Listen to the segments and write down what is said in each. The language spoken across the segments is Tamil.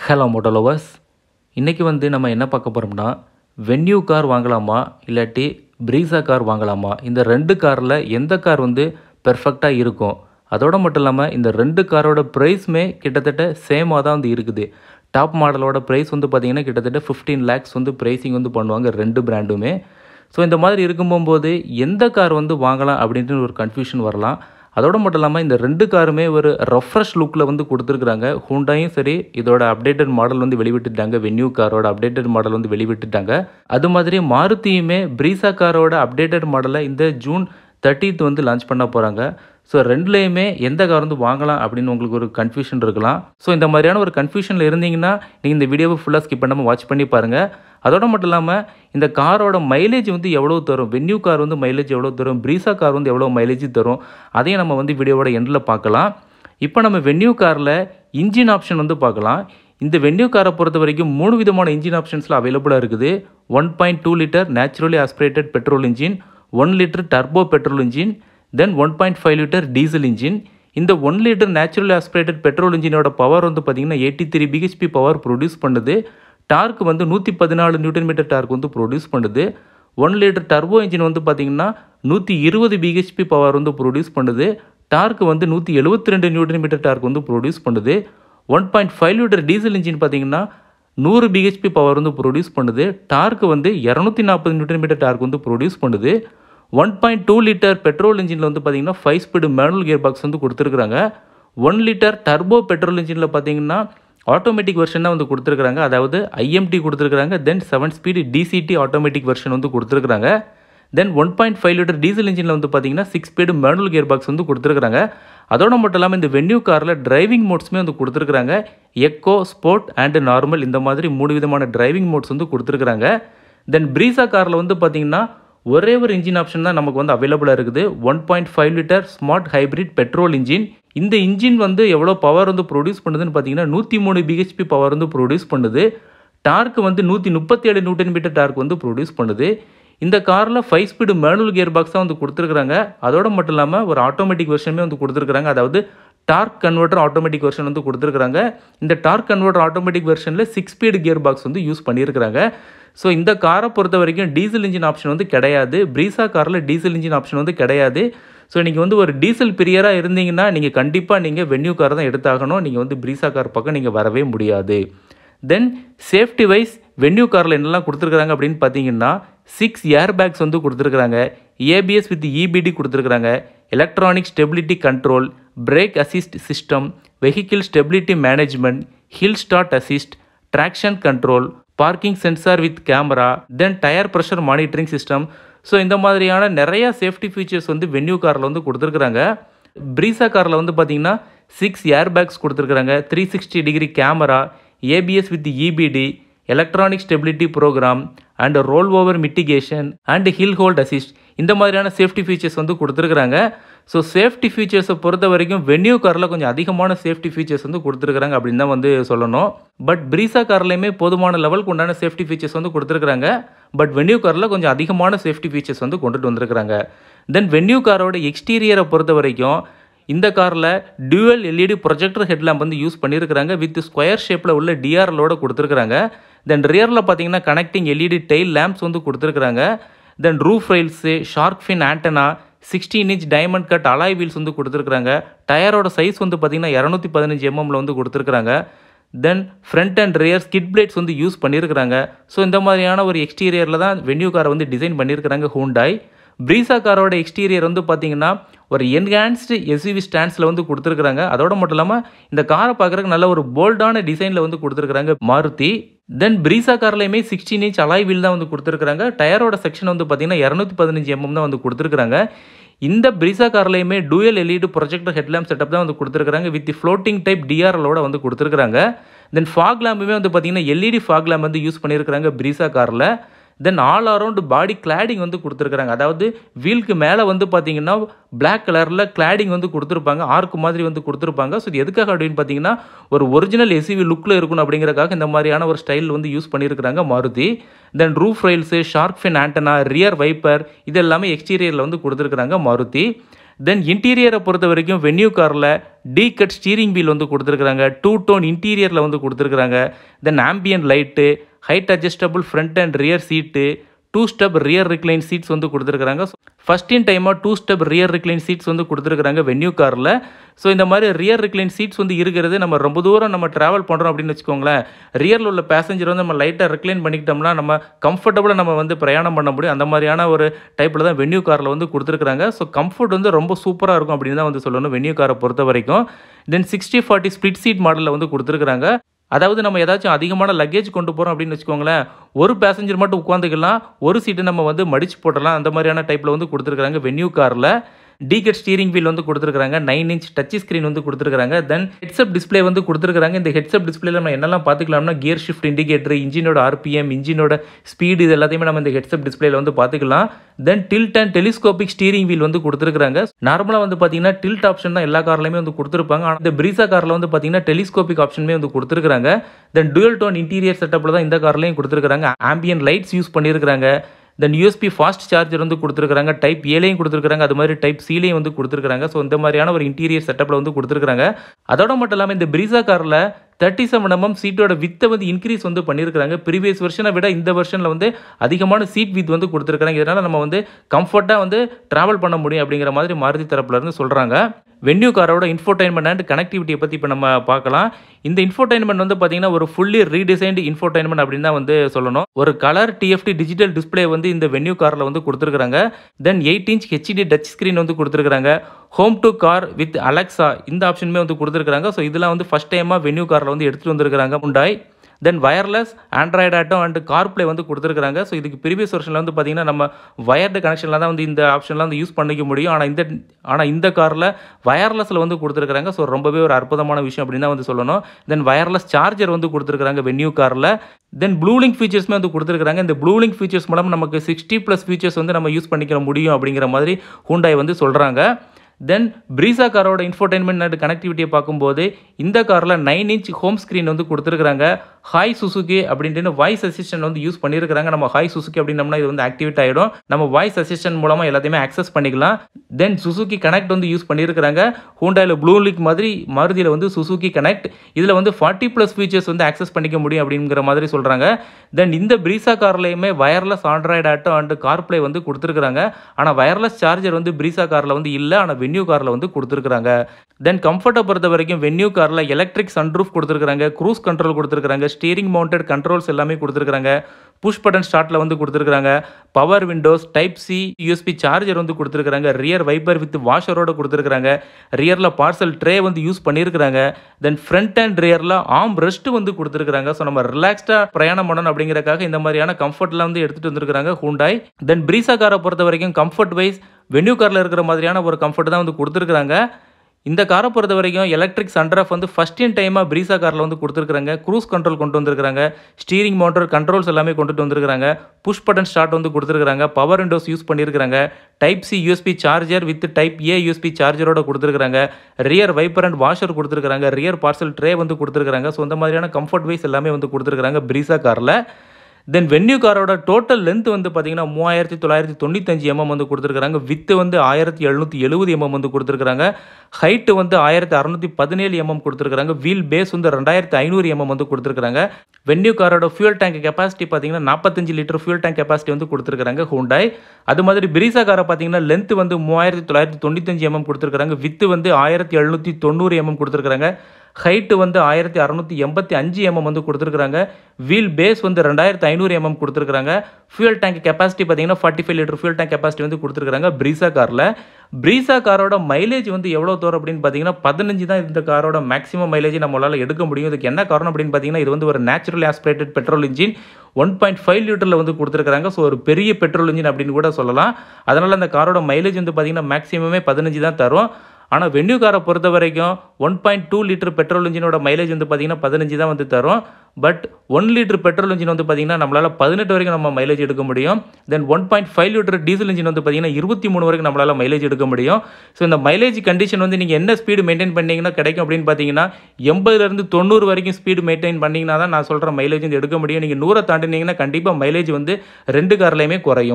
ஹலோ மோட்டோலோவர்ஸ் இன்றைக்கி வந்து நம்ம என்ன பார்க்க போகிறோம்னா வென்யூ கார் வாங்கலாமா இல்லாட்டி ப்ரீஸா கார் வாங்கலாமா இந்த ரெண்டு காரில் எந்த கார் வந்து பெர்ஃபெக்டாக இருக்கும் அதோட மட்டும் இல்லாமல் இந்த ரெண்டு காரோட ப்ரைஸுமே கிட்டத்தட்ட சேமாக தான் வந்து இருக்குது டாப் மாடலோட ப்ரைஸ் வந்து பார்த்திங்கன்னா கிட்டத்தட்ட ஃபிஃப்டீன் லேக்ஸ் வந்து ப்ரைஸிங் வந்து பண்ணுவாங்க ரெண்டு பிராண்டுமே ஸோ இந்த மாதிரி இருக்கும்போது எந்த கார் வந்து வாங்கலாம் அப்படின்ட்டு ஒரு கன்ஃபியூஷன் வரலாம் அதோட மட்டும் இல்லாமல் இந்த ரெண்டு காருமே ஒரு ரெஃப்ரெஷ் லுக்கில் வந்து கொடுத்துருக்குறாங்க ஹூண்டாயும் சரி இதோட அப்டேட்டட் மாடல் வந்து வெளிவிட்டுட்டாங்க வென்யூ காரோட அப்டேட்டட் மாடல் வந்து வெளிவிட்டுட்டாங்க அது மாதிரி மாருதியுமே ப்ரீசா காரோட அப்டேட்டட் மாடலை இந்த ஜூன் தேர்ட்டீத் வந்து லான்ச் பண்ண போகிறாங்க ஸோ ரெண்டுலேயுமே எந்த கார் வந்து வாங்கலாம் அப்படின்னு உங்களுக்கு ஒரு கன்ஃபியூஷன் இருக்கலாம் ஸோ இந்த மாதிரியான ஒரு கன்ஃபியூஷனில் இருந்தீங்கன்னா நீங்கள் இந்த வீடியோவை ஃபுல்லாக ஸ்கிப் பண்ணாமல் வாட்ச் பண்ணி பாருங்கள் அதோட மட்டும் இல்லாமல் இந்த காரோட மைலேஜ் வந்து எவ்வளோ தரும் வென்யூ கார் வந்து மைலேஜ் எவ்வளோ தரும் ப்ரீசா கார் வந்து எவ்வளோ மைலேஜ் தரும் அதையும் நம்ம வந்து வீடியோவோட எண்டில் பார்க்கலாம் இப்போ நம்ம வென்யூ காரில் இன்ஜின் ஆப்ஷன் வந்து பார்க்கலாம் இந்த வென்யூ காரை பொறுத்த வரைக்கும் மூணு விதமான இன்ஜின் ஆப்ஷன்ஸில் அவைலபிளாக இருக்குது one point two litre naturally aspirated petrol engine one litre turbo petrol engine then one point five litre diesel engine இந்த one litre naturally aspirated petrol இன்ஜினோட பவர் வந்து பார்த்திங்கன்னா eighty three BHP power produce பண்ணுது டார்க் வந்து நூற்றி பதினாலு நியூட்டன் மீட்டர் டார்க் வந்து ப்ரொடியூஸ் பண்ணுது ஒன் லிட்டர் டர்போ இன்ஜின் வந்து பார்த்திங்கன்னா நூற்றி இருபது பிஹெச்பி பவர் வந்து ப்ரொடியூஸ் பண்ணுது டார்க் வந்து நூற்றி எழுபத்தி ரெண்டு நியூட்டன் மீட்டர் டார்க் வந்து ப்ரொடியூஸ் பண்ணுது one point five litre diesel engine பார்த்திங்கன்னா நூறு பிஹெச்பி பவர் வந்து ப்ரொடியூஸ் பண்ணுது டார்க் வந்து இரநூத்தி நாற்பது நியூட்டன் மீட்டர் டார்க் வந்து ப்ரொடியூஸ் பண்ணுது one point two litre petrol இன்ஜினில் வந்து பார்த்திங்கன்னா five speed manual gear box வந்து கொடுத்துருக்குறாங்க ஒன் லிட்டர் டர்போ பெட்ரோல் இன்ஜினில் பார்த்தீங்கன்னா ஆட்டோமேட்டிக் வெர்ஷன் தான் வந்து கொடுத்துருக்குறாங்க அதாவது ஐஎம்டி கொடுத்துருக்குறாங்க then seven speed DCT automatic version வந்து கொடுத்துருக்குறாங்க then one point five litre diesel இன்ஜினில் வந்து பார்த்தீங்கன்னா six speed manual gear box வந்து கொடுத்துருக்குறாங்க அதோட மட்டும் இல்லாமல் இந்த வென்யூ காரில் டிரைவிங் மோட்ஸுமே வந்து கொடுத்துருக்குறாங்க எக்கோ ஸ்போர்ட் அண்ட் நார்மல் இந்த மாதிரி மூணு விதமான டிரைவிங் மோட்ஸ் வந்து கொடுத்துருக்குறாங்க தென் ப்ரீசா காரில் வந்து பார்த்தீங்கன்னா ஒரே ஒரு இன்ஜின் ஆப்ஷன் தான் நமக்கு வந்து அவைலபிளாக இருக்குது one point five litre smart hybrid petrol engine இந்த இன்ஜின் வந்து எவ்வளோ பவர் வந்து ப்ரொடியூஸ் பண்ணுதுன்னு பார்த்தீங்கன்னா நூற்றி மூணு பிஹெச்பி பவர் வந்து ப்ரொடியூஸ் பண்ணுது டார்க் வந்து நூற்றி முப்பத்தி ஏழு நியூட்டன் மீட்டர் டார்க் வந்து ப்ரொடியூஸ் பண்ணுது இந்த காரில் five speed manual gear box தான் வந்து கொடுத்துருக்குறாங்க அதோட மட்டும் இல்லாமல் ஒரு ஆட்டோமேட்டிக் வெர்ஷனுமே வந்து கொடுத்துருக்குறாங்க அதாவது டார்க் கன்வெர்ட்டர் ஆட்டோமேட்டிக் வெர்ஷன் வந்து கொடுத்துருக்குறாங்க இந்த டார்க் கன்வெர்ட்டர் ஆட்டோமேட்டிக் வெர்ஷனில் சிக்ஸ் ஸ்பீடு கியர் பாக்ஸ் வந்து யூஸ் பண்ணியிருக்கிறாங்க ஸோ இந்த காரை பொறுத்த வரைக்கும் டீசல் இன்ஜின் ஆப்ஷன் வந்து கிடையாது ப்ரீசா காரில் டீசல் இன்ஜின் ஆப்ஷன் வந்து கிடையாது ஸோ நீங்கள் வந்து ஒரு டீசல் பிரியராக இருந்தீங்கன்னா நீங்கள் கண்டிப்பாக நீங்கள் வென்யூ கார் தான் எடுத்தாகணும் நீங்கள் வந்து ப்ரீசா கார் பக்கம் நீங்கள் வரவே முடியாது தென் சேஃப்டி வைஸ் வென்யூ காரில் என்னெல்லாம் கொடுத்துருக்குறாங்க அப்படின்னு பார்த்தீங்கன்னா சிக்ஸ் ஏர் பேக்ஸ் வந்து கொடுத்துருக்குறாங்க ஏபிஎஸ் வித் இபிடி கொடுத்துருக்குறாங்க electronic stability control brake assist system vehicle stability management hill start assist traction control parking sensor with camera then tyre pressure monitoring system so இந்த மாதிரியான நிறைய சேஃப்டி ஃபீச்சர்ஸ் வந்து வென்யூ காரில் வந்து கொடுத்துருக்குறாங்க ப்ரீசா காரில் வந்து பார்த்தீங்கன்னா சிக்ஸ் ஏர் பேக்ஸ் கொடுத்துருக்குறாங்க three sixty degree camera ABS with EBD electronic stability program and roll over mitigation and hill hold assist இந்த மாதிரியான சேஃப்டி ஃபீச்சர்ஸ் வந்து கொடுத்துருக்குறாங்க ஸோ சேஃப்டி ஃபீச்சர்ஸை பொறுத்த வரைக்கும் வென்யூ காரில் கொஞ்சம் அதிகமான சேஃப்டி ஃபீச்சர்ஸ் வந்து கொடுத்துருக்குறாங்க அப்படின்னு தான் வந்து சொல்லணும் பட் ப்ரீசா கார்லையுமே போதுமான லெவலுக்கு உண்டான சேஃப்டி ஃபீச்சர்ஸ் வந்து கொடுத்துருக்குறாங்க பட் வென்யூ காரில் கொஞ்சம் அதிகமான சேஃப்டி ஃபீச்சர்ஸ் வந்து கொண்டுட்டு வந்திருக்கிறாங்க தென் வென்யூ காரோட எக்ஸ்டீரியரை பொறுத்த வரைக்கும் இந்த காரில் டியூவல் எல்இடி ப்ரொஜெக்டர் ஹெட்லாம்ப் வந்து யூஸ் பண்ணியிருக்கிறாங்க வித் ஸ்கொயர் ஷேப்பில் உள்ள டிஆர்எலோட கொடுத்துருக்குறாங்க தென் ரியரில் பார்த்தீங்கன்னா கனெக்டிங் எல்இடி டெய்ல் லேம்ப்ஸ் வந்து கொடுத்துருக்குறாங்க then roof rails shark fin antenna sixteen inch diamond cut alloy wheels வந்து கொடுத்துருக்குறாங்க டயரோட சைஸ் வந்து பார்த்திங்கன்னா இரநூத்தி பதினஞ்சு எம்எம்ல வந்து கொடுத்துருக்குறாங்க then front and rear skid plates வந்து யூஸ் பண்ணியிருக்கிறாங்க ஸோ இந்த மாதிரியான ஒரு எக்ஸ்டீரியரில் தான் வென்யூ காரை வந்து டிசைன் பண்ணியிருக்கிறாங்க ஹூண்டாய் ப்ரீசா காரோட எக்ஸ்டீரியர் வந்து பார்த்தீங்கன்னா ஒரு என்ஹான்ஸ்டு எஸ்யூவி ஸ்டாண்ட்ஸில் வந்து கொடுத்துருக்குறாங்க அதோட மட்டும் இல்லாமல் இந்த காரை பார்க்குறதுக்கு நல்ல ஒரு போல்டான டிசைனில் வந்து கொடுத்துருக்குறாங்க மாருதி தென் ப்ரீசா கார்லையுமே சிக்ஸ்டீன் இன்ச் அலாய் வீல் தான் வந்து கொடுத்துருக்குறாங்க டயரோட செக்ஷன் வந்து பார்த்தீங்கன்னா இரநூத்தி பதினஞ்சு எம்எம் தான் வந்து கொடுத்துருக்குறாங்க இந்த ப்ரீசா கார்லையுமே dual LED projector headlamp setup தான் வந்து கொடுத்துருக்காங்க வித் ஃப்ளோட்டிங் டைப் டிஆர்எலோட வந்து கொடுத்துருக்காங்க தென் ஃபாக் லேம்புமே வந்து பார்த்தீங்கன்னா எல்இடி ஃபாக் லேம்ப் வந்து யூஸ் பண்ணியிருக்கிறாங்க ப்ரீசா காரில் then all around body cladding வந்து கொடுத்துருக்குறாங்க அதாவது வீலுக்கு மேலே வந்து பார்த்தீங்கன்னா பிளாக் கலரில் கிளாடிங் வந்து கொடுத்துருப்பாங்க ஆர்க் மாதிரி வந்து கொடுத்துருப்பாங்க ஸோ இது எதுக்காக அப்படின்னு பார்த்தீங்கன்னா ஒரு ஒரிஜினல் எஸ்யூவி லுக்கில் இருக்கணும் அப்படிங்கிறக்காக இந்த மாதிரியான ஒரு ஸ்டைல் வந்து யூஸ் பண்ணியிருக்கிறாங்க Maruti then roof rails shark fin antenna rear wiper இது எல்லாமே எக்ஸ்டீரியரில் வந்து கொடுத்துருக்குறாங்க மாருதி தென் இன்டீரியரை பொறுத்த வரைக்கும் வென்யூ காரில் டி கட் ஸ்டீரிங் வீல் வந்து கொடுத்துருக்குறாங்க டூ டோன் இன்டீரியரில் வந்து கொடுத்துருக்குறாங்க then ambient light height adjustable front and rear seat two step rear recline seats வந்து கொடுத்துருக்குறாங்க ஃபஸ்ட் இன் டைமாக two step rear recline seats வந்து கொடுத்துருக்குறாங்க வென்யூ காரில் ஸோ இந்த மாதிரி ரியர் ரிக்ளைன் சீட்ஸ் வந்து இருக்கிறது நம்ம ரொம்ப தூரம் நம்ம ட்ராவல் பண்ணுறோம் அப்படின்னு வச்சுக்கோங்களேன் ரியரில் உள்ள பேசஞ்சர் வந்து நம்ம லைட்டாக ரிக்ளைன் பண்ணிக்கிட்டோம்னா நம்ம கம்ஃபர்டபுளாக நம்ம வந்து பிரயாணம் பண்ண முடியும் அந்த மாதிரியான ஒரு டைப்பில் தான் வென்யூ காரில் வந்து கொடுத்துருக்குறாங்க ஸோ கம்ஃபர்ட் வந்து ரொம்ப சூப்பராக இருக்கும் அப்படின்னு தான் வந்து சொல்லணும் வென்யூ காரை பொறுத்த வரைக்கும் then sixty forty split seat மாடலில் வந்து கொடுத்துருக்குறாங்க அதாவது நம்ம ஏதாச்சும் அதிகமான லக்கேஜ் கொண்டு போகிறோம் அப்படின்னு வச்சுக்கோங்களேன் ஒரு பேசஞ்சர் மட்டும் உட்காந்துக்கலாம் ஒரு சீட்டு நம்ம வந்து மடிச்சு போட்டலாம் அந்த மாதிரியான டைப்பில் வந்து கொடுத்துருக்காங்க வென்யூ காரில் டீகட் ஸ்டீரிங் வீல் வந்து கொடுத்துருக்காங்க நைன் இன்ச் டச் ஸ்க்ரீன் வந்து கொடுத்துருக்காங்க தென் ஹெட்ஸ்அப் டிஸ்ப்ளே வந்து கொடுத்துருக்காங்க இந்த ஹெட்ஸ்அப் டிஸ்ப்ளேல நம்ம என்னெல்லாம் பார்த்துக்கலாம்னா கியர் ஷிஃப்ட் இண்டிகேட்டர் இன்ஜினோட ஆர்பிஎம் இன்ஜினோட ஸ்பீடு இது எல்லாத்தையுமே நம்ம இந்த ஹெட்ஸ்அப் டிஸ்ப்ளேல வந்து பார்த்துக்கலாம் then tilt and telescopic steering wheel வந்து கொடுத்துருக்காங்க நார்மலாக வந்து பார்த்தீங்கன்னா டில்ட் ஆப்ஷன் தான் எல்லா கார்லையுமே வந்து கொடுத்துருப்பாங்க ஆனால் இந்த பிரீசா காரில் வந்து பார்த்தீங்கன்னா டெலிஸ்கோபிக் ஆப்ஷனுமே வந்து கொடுத்துருக்காங்க தென் டுவல் டோன் இன்டீரியர் செட்டப்பில் தான் இந்த கார்லையும் கொடுத்துருக்காங்க ஆம்பியன் லைட்ஸ் யூஸ் பண்ணியிருக்காங்க தென் யூஎஸ்பி ஃபாஸ்ட் சார்ஜர் வந்து கொடுத்துருக்காங்க டைப் ஏலையும் கொடுத்துருக்காங்க அது மாதிரி டைப் சிலையும் வந்து கொடுத்துருக்காங்க ஸோ இந்த மாதிரியான ஒரு இன்டீரியர் செட்டப்பில் வந்து கொடுத்துருக்காங்க அதோட மட்டும் இல்லாமல் இந்த பிரீசா காரில் தேர்ட்டி செவன் எம்எம் சீட்டோட வித்தை வந்து இன்க்ரீஸ் வந்து பண்ணியிருக்காங்க ப்ரீவியஸ் வெர்ஷனை விட இந்த வெர்ஷனில் வந்து அதிகமான சீட் வித் வந்து கொடுத்துருக்காங்க இதனால் நம்ம வந்து கம்ஃபர்ட்டாக வந்து ட்ராவல் பண்ண முடியும் அப்படிங்கிற மாதிரி மாருதி தரப்புல இருந்து சொல்கிறாங்க வென்யூ காரோட இன்ஃபோடைன்மெண்ட் அண்ட் கனெக்டிவிட்டியை பற்றி இப்போ நம்ம பார்க்கலாம் இந்த இன்ஃபோடைன்மெண்ட் வந்து பார்த்தீங்கன்னா ஒரு ஃபுல்லி ரீடிசைன்டு இன்ஃபோடைன்மெண்ட் அப்படின்னு தான் வந்து சொல்லணும் ஒரு கலர் டிஎஃப்டி டிஜிட்டல் டிஸ்பிளே வந்து இந்த வென்யூ காரில் வந்து கொடுத்துருக்காங்க then eight inch HD touch screen வந்து கொடுத்துருக்காங்க home to car with Alexa இந்த ஆப்ஷனுமே வந்து கொடுத்துருக்காங்க ஸோ இதெல்லாம் வந்து ஃபஸ்ட் டைமாக வென்யூ காரில் வந்து எடுத்துகிட்டு வந்திருக்காங்க Hyundai then wireless Android Auto and CarPlay வந்து கொடுத்துருக்காங்க ஸோ இதுக்கு ப்ரீவியஸ் வருஷனில் வந்து பார்த்தீங்கன்னா நம்ம வயர்டு கனெக்ஷனில் தான் வந்து இந்த ஆப்ஷன்லாம் வந்து யூஸ் பண்ணிக்க முடியும் ஆனால் இந்த ஆனால் இந்த காரில் வயர்லெஸில் வந்து கொடுத்துருக்காங்க ஸோ ரொம்பவே ஒரு அற்புதமான விஷயம் அப்படின்னு தான் வந்து சொல்லணும் தென் வயர்லெஸ் சார்ஜர் வந்து கொடுத்துருக்காங்க வென்யூ காரில் தென் ப்ளூலிங்க் ஃபீச்சர்ஸ்மே வந்து கொடுத்துருக்காங்க இந்த ப்ளூலிங்க் ஃபீச்சர்ஸ் மூலம் நமக்கு சிக்ஸ்டி ப்ளஸ் ஃபீச்சர்ஸ் வந்து நம்ம யூஸ் பண்ணிக்க முடியும் அப்படிங்கிற மாதிரி ஹூண்டாய் வந்து சொல்கிறாங்க தென் பிரீசா காரோட இன்ஃபோடைன்மெண்ட் அண்ட் கனெக்டிவிட்டியை பார்க்கும்போது இந்த காரில் நைன் இன்ச் ஹோம் ஸ்க்ரீன் வந்து கொடுத்துருக்காங்க ஹாய் சுசுகி அப்படின்ட்டு வாய்ஸ் அசிஸ்டன்ட் வந்து யூஸ் பண்ணியிருக்காங்க நம்ம ஹாய் சுசுகி அப்படின்னம்னா இது வந்து ஆக்டிவேட் ஆகிடும் நம்ம வாய்ஸ் அசிஸ்டன்ட் மூலமாக எல்லாத்தையுமே ஆக்சஸ் பண்ணிக்கலாம் தென் சுசுகி கனெக்ட் வந்து யூஸ் பண்ணியிருக்காங்க ஹூண்டாயில் ப்ளூ லிக் மாதிரி மாருதியில் வந்து சுசுகி கனெக்ட் இதில் வந்து ஃபார்ட்டி ப்ளஸ் ஃபீச்சர்ஸ் வந்து ஆக்சஸ் பண்ணிக்க முடியும் அப்படிங்கிற மாதிரி சொல்கிறாங்க தென் இந்த பிரீசா கார்லையுமே wireless Android Auto and CarPlay வந்து கொடுத்துருக்காங்க ஆனால் வயர்லெஸ் சார்ஜர் வந்து பிரீசா காரில் வந்து இல்லை ஆனால் வென்யூ காரில் வந்து கொடுத்துருக்காங்க தென் கம்ஃபர்ட்டை பொறுத்த வரைக்கும் வென்யூ காரில் எலக்ட்ரிக் சன்ரூஃப் கொடுத்துருக்காங்க க்ரூஸ் கண்ட்ரோல் கொடுத்துருக்காங்க ஸ்டீரிங் மவுண்டட் கண்ட்ரோல்ஸ் எல்லாமே கொடுத்துருக்காங்க புஷ் பட்டன் ஸ்டார்ட்டில் வந்து கொடுத்துருக்காங்க power windows type C USB charger வந்து கொடுத்துருக்காங்க ரியர் வைப்பர் வித் வாஷரோட கொடுத்துருக்காங்க ரியரில் பார்சல் ட்ரே வந்து யூஸ் பண்ணியிருக்காங்க தென் ஃப்ரண்ட் அண்ட் ரியரில் ஆம் ரெஸ்ட் வந்து கொடுத்துருக்காங்க ஸோ நம்ம ரிலாக்ஸ்டாக பிரயாணம் பண்ணணும் அப்படிங்கிறக்காக இந்த மாதிரியான கம்ஃபர்ட்லாம் வந்து எடுத்துகிட்டு வந்திருக்காங்க ஹூண்டாய் தென் பிரீசா காரை பொறுத்த வரைக்கும் கம்ஃபர்ட் வைஸ் வென்யூ காரில் இருக்கிற மாதிரியான ஒரு கம்ஃபர்ட் தான் வந்து கொடுத்துருக்காங்க இந்த காரை பொறுத்த வரைக்கும் எலக்ட்ரிக் சன்ட்ராஃப் வந்து ஃபஸ்ட் இன் டைமாக பிரீசா காரில் வந்து கொடுத்துருக்காங்க க்ரூஸ் கண்ட்ரோல் கொண்டு வந்திருக்காங்க ஸ்டீரிங் மோட்டர் கண்ட்ரோல்ஸ் எல்லாமே கொண்டுட்டு வந்திருக்காங்க புஷ் பட்டன் ஸ்டார்ட் வந்து கொடுத்துருக்காங்க பவர் விண்டோஸ் யூஸ் பண்ணியிருக்காங்க type C USB charger with type A USB சார்ஜரோட கொடுத்துருக்காங்க ரியர் வைப்பர் அண்ட் வாஷர் கொடுத்துருக்காங்க ரியர் பார்சல் ட்ரே வந்து கொடுத்துருக்காங்க ஸோ இந்த மாதிரியான கம்ஃபர்ட் வைஸ் எல்லாமே வந்து கொடுத்துருக்காங்க பிரீசா காரில் தென் வென்யூ காரோட டோட்டல் லென்த் வந்து பார்த்தீங்கன்னா மூவாயிரத்தி தொள்ளாயிரத்தி தொண்ணூத்தஞ்சு எம்எம் வந்து கொடுத்துருக்காங்க வித்து வந்து ஆயிரத்தி எழுநூற்றி எழுபது எம்எம் வந்து கொடுத்துருக்காங்க ஹைட்டு வந்து ஆயிரத்தி அறநூற்றி பதினேழு எம்எம் கொடுத்துருக்காங்க வீல் பேஸ் வந்து ரெண்டாயிரத்தி ஐநூறு எம்எம் வந்து கொடுத்துருக்காங்க வென்யூ காரோட ஃபியூல் டேங்க் கெப்பாசிட்டி பார்த்தீங்கன்னா நாற்பத்தஞ்சு லிட்டர் ஃபியூல் டேங்க் கெப்பாசிட்டி வந்து கொடுத்துருக்காங்க ஹூண்டாய் அது மாதிரி பிரிசா காரை பார்த்தீங்கன்னா லென்த் வந்து மூவாயிரத்தி தொள்ளாயிரத்தி தொண்ணூத்தஞ்சு எம்எம் கொடுத்துருக்காங்க வித்து வந்து ஆயிரத்தி எழுநூற்றி தொண்ணூறு எம்எம் கொடுத்துருக்காங்க ஹைட்டு வந்து ஆயிரத்தி அறநூற்றி எண்பத்தி அஞ்சு எம்எம் வந்து கொடுத்துருக்காங்க வீல் பேஸ் வந்து ரெண்டாயிரத்தி ஐநூறு எம்எம் கொடுத்துருக்காங்க ஃபியூல் டேங்க் கெப்பாசிட்டி பார்த்தீங்கன்னா forty five litre fuel tank capacity வந்து கொடுத்துருக்காங்க பிரீசா காரில் பிரீசா காரோட மைலேஜ் வந்து எவ்வளோ தூரம் அப்படின்னு பார்த்தீங்கன்னா பதினஞ்சு தான் இந்த காரோட மேக்ஸிமம் மைலேஜ் நம்மளால் எடுக்க முடியும் இதுக்கு என்ன காரணம் அப்படின்னு பார்த்தீங்கன்னா இது வந்து ஒரு natural aspirated petrol engine one point five லிட்டரில் வந்து கொடுத்துருக்காங்க ஸோ ஒரு பெரிய பெட்ரோல் இன்ஜின் அப்படின்னு கூட சொல்லலாம் அதனால் அந்த காரோட மைலேஜ் வந்து பார்த்தீங்கன்னா மேக்ஸிமமே பதினஞ்சு தான் தரும் ஆனால் வென்யூ காரை பொறுத்த வரைக்கும் one point two litre petrol இன்ஜினோட மைலேஜ் வந்து பார்த்தீங்கன்னா பதினஞ்சு தான் வந்து தரும் but one litre petrol engine வந்து பார்த்தீங்கன்னா நம்மளால் பதினெட்டு வரைக்கும் நம்ம மைலேஜ் எடுக்க முடியும் then one point five litre diesel engine வந்து பார்த்தீங்கன்னா இருபத்தி மூணு வரைக்கும் நம்மளால் மைலேஜ் எடுக்க முடியும் ஸோ இந்த மைலேஜ் கண்டிஷன் வந்து நீங்கள் என்ன ஸ்பீடு மெயின்டைன் பண்ணீங்கன்னா கிடைக்கும் அப்படின்னு பார்த்தீங்கன்னா எண்பதுலேருந்து தொண்ணூறு வரைக்கும் ஸ்பீடு மெயின்டைன் பண்ணிங்கன்னா தான் நான் சொல்கிற மைலேஜ் வந்து எடுக்க முடியும் நீங்கள் நூறை தாண்டினீங்கன்னா கண்டிப்பாக மைலேஜ் வந்து ரெண்டு கார்லையுமே குறையும்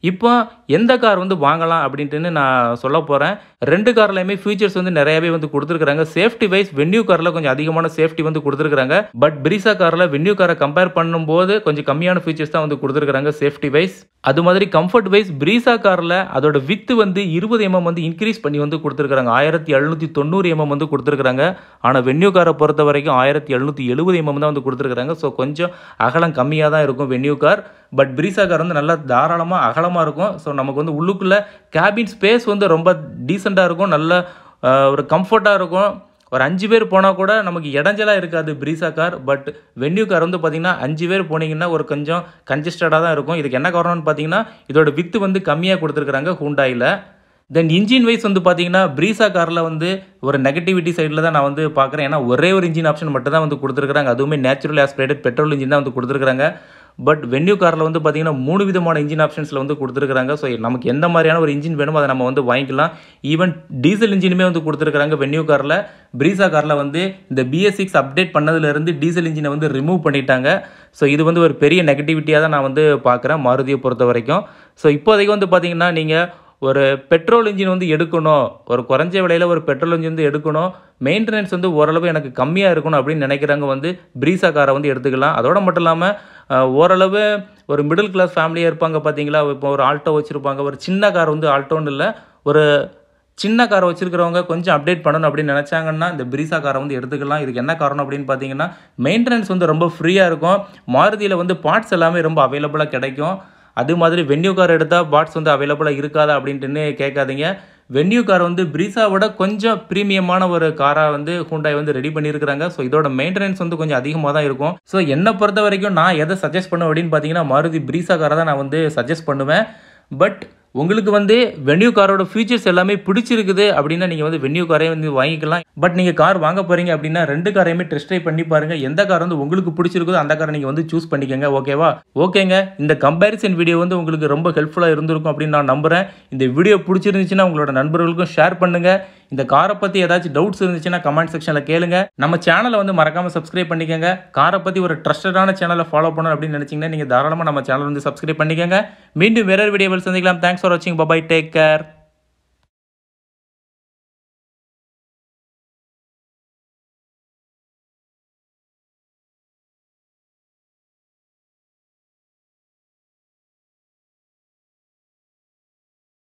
இப்போ எந்த கார் வந்து வாங்கலாம் அப்படின்ட்டுன்னு நான் சொல்ல போகிறேன் ரெண்டு கார்லையுமே ஃபீச்சர்ஸ் வந்து நிறையவே வந்து கொடுத்துருக்காங்க சேஃப்டி வைஸ் வென்யூ காரில் கொஞ்சம் அதிகமான சேஃப்டி வந்து கொடுத்துருக்காங்க பட் பிரிசா காரில் வென்யூ காரை கம்பேர் பண்ணும்போது கொஞ்சம் கம்மியான ஃபீச்சர்ஸ் தான் வந்து கொடுத்துருக்காங்க சேஃப்டி வைஸ் அது மாதிரி கம்ஃபர்ட் வைஸ் பிரீசா காரில் அதோட வித்து வந்து இருபது எம்எம் வந்து இன்க்ரீஸ் பண்ணி வந்து கொடுத்துருக்காங்க ஆயிரத்தி எழுநூற்றி தொண்ணூறு எம்எம் வந்து கொடுத்துருக்காங்க ஆனால் வென்யூ காரை பொறுத்த வரைக்கும் ஆயிரத்தி எழுநூற்றி எழுபது எம்எம் தான் வந்து கொடுத்துருக்காங்க ஸோ கொஞ்சம் அகலம் கம்மியாக தான் இருக்கும் Venue car but Brezza car வந்து நல்லா தாராளமாக அகலமாக இருக்கும் ஸோ நமக்கு வந்து உள்ளுக்குள்ளே கேபின் ஸ்பேஸ் வந்து ரொம்ப டீசெண்டாக இருக்கும் நல்ல அஹ், ஒரு கம்ஃபர்ட்டாக இருக்கும் ஒரு அஞ்சு பேர் போனால் கூட நமக்கு இடைஞ்சலாக இருக்காது Brezza car but Venue car வந்து பார்த்திங்கன்னா அஞ்சு பேர் போனீங்கன்னா ஒரு கொஞ்சம் கன்ஜஸ்டடாக தான் இருக்கும் இதுக்கு என்ன காரணம்னு பார்த்தீங்கன்னா இதோட வித்து வந்து கம்மியாக கொடுத்துருக்குறாங்க ஹூண்டாயில் தென் இன்ஜின் வைஸ் வந்து பார்த்தீங்கன்னா பிரீசா காரில் வந்து ஒரு நெகட்டிவிட்டி சைடில் தான் நான் வந்து பார்க்குறேன் ஏன்னா ஒரே ஒரு இன்ஜின் ஆப்ஷன் மட்டும் தான் வந்து கொடுத்துருக்காங்க அதுவுமே நேச்சுரல் ஆஸ்பிரேட்டட் பெட்ரோல் இன்ஜின் தான் வந்து கொடுத்துருக்காங்க பட் வென்யூ காரில் வந்து பார்த்தீங்கன்னா மூணு விதமான இன்ஜின் ஆப்ஷன்ஸில் வந்து கொடுத்துருக்காங்க ஸோ நமக்கு எந்த மாதிரியான ஒரு இன்ஜின் வேணுமோ அதை நம்ம வந்து வாங்கிக்கலாம் ஈவன் டீசல் இன்ஜினுமே வந்து கொடுத்துருக்காங்க வென்யூ காரில் பிரீசா காரில் வந்து இந்த பிஎஸ் சிக்ஸ் அப்டேட் பண்ணதுலேருந்து டீசல் இன்ஜினை வந்து ரிமூவ் பண்ணிட்டாங்க ஸோ இது வந்து ஒரு பெரிய நெகட்டிவிட்டியாக தான் நான் வந்து பார்க்குறேன் மாருதியை பொறுத்த வரைக்கும் ஸோ இப்போதைக்கு வந்து பார்த்தீங்கன்னா நீங்கள் ஒரு பெட்ரோல் இன்ஜின் வந்து எடுக்கணும் ஒரு குறைஞ்ச விலையில் ஒரு பெட்ரோல் இன்ஜின் வந்து எடுக்கணும் மெயின்டெனன்ஸ் வந்து ஓரளவு எனக்கு கம்மியாக இருக்கணும் அப்படின்னு நினைக்கிறவங்க வந்து பிரீசா காரை வந்து எடுத்துக்கலாம் அதோட மட்டும் இல்லாமல் அஹ், ஓரளவு ஒரு மிடில் கிளாஸ் ஃபேமிலியாக இருப்பாங்க பார்த்தீங்களா இப்போ ஒரு ஆல்டோ வச்சுருப்பாங்க ஒரு சின்ன கார் வந்து ஆல்டோன்னு இல்லை ஒரு சின்ன காரை வச்சிருக்கிறவங்க கொஞ்சம் அப்டேட் பண்ணணும் அப்படின்னு நினச்சாங்கன்னா இந்த பிரீசா காரை வந்து எடுத்துக்கலாம் இதுக்கு என்ன காரணம் அப்படின்னு பார்த்தீங்கன்னா மெயின்டெனன்ஸ் வந்து ரொம்ப ஃப்ரீயாக இருக்கும் மாருதியில் வந்து பார்ட்ஸ் எல்லாமே ரொம்ப அவைலபிளாக கிடைக்கும் அது மாதிரி வென்யூ கார் எடுத்தால் பார்ட்ஸ் வந்து அவைலபிளாக இருக்காதா அப்படின்ட்டுன்னு கேட்காதீங்க வென்யூ கார் வந்து பிரீசாவோட கொஞ்சம் ப்ரீமியமான ஒரு காராக வந்து ஹூண்டாய் வந்து ரெடி பண்ணியிருக்கிறாங்க ஸோ இதோட மெயின்டெனன்ஸ் வந்து கொஞ்சம் அதிகமாக தான் இருக்கும் ஸோ என்னை பொறுத்த வரைக்கும் நான் எதை சஜஸ்ட் பண்ணுவேன் அப்படின்னு பார்த்தீங்கன்னா மாருதி பிரீசா காரை தான் நான் வந்து சஜஸ்ட் பண்ணுவேன் பட் உங்களுக்கு வந்து வென்யூ காரோட ஃபீச்சர்ஸ் எல்லாமே பிடிச்சிருக்குது அப்படின்னா நீங்கள் வந்து வென்யூ காரே வந்து வாங்கிக்கலாம் பட் நீங்கள் கார் வாங்க போகிறீங்க அப்படின்னா ரெண்டு காரையுமே டெஸ்ட் ட்ரைவ் பண்ணி பாருங்கள் எந்த கார் வந்து உங்களுக்கு பிடிச்சிருக்குதோ அந்த காரை நீங்கள் வந்து சூஸ் பண்ணிக்கோங்க ஓகேவா ஓகேங்க இந்த கம்பேரிசன் வீடியோ வந்து உங்களுக்கு ரொம்ப ஹெல்ப்ஃபுல்லாக இருந்திருக்கும் அப்படின்னு நான் நம்புகிறேன் இந்த வீடியோ பிடிச்சிருந்துச்சுன்னா உங்களோட நண்பர்களுக்கும் ஷேர் பண்ணுங்கள் இந்த காரை பற்றி ஏதாச்சும் டவுட்ஸ் இருந்துச்சுன்னா கமெண்ட் செக்ஷனில் கேளுங்க நம்ம சேனலை வந்து மறக்காமல் சப்ஸ்கிரைப் பண்ணிக்கோங்க காரை பற்றி ஒரு ட்ரஸ்டடான சேனலை ஃபாலோ பண்ணணும் அப்படின்னு நினச்சிங்கன்னா நீங்கள் தாராளமாக நம்ம சேனல் வந்து சப்ஸ்கிரைப் பண்ணிக்கோங்க மீண்டும் வேற வீடியோவில் சந்திக்கலாம் தேங்க்ஸ் ஃபார் வாட்சிங் பபாய் டேக் கேர்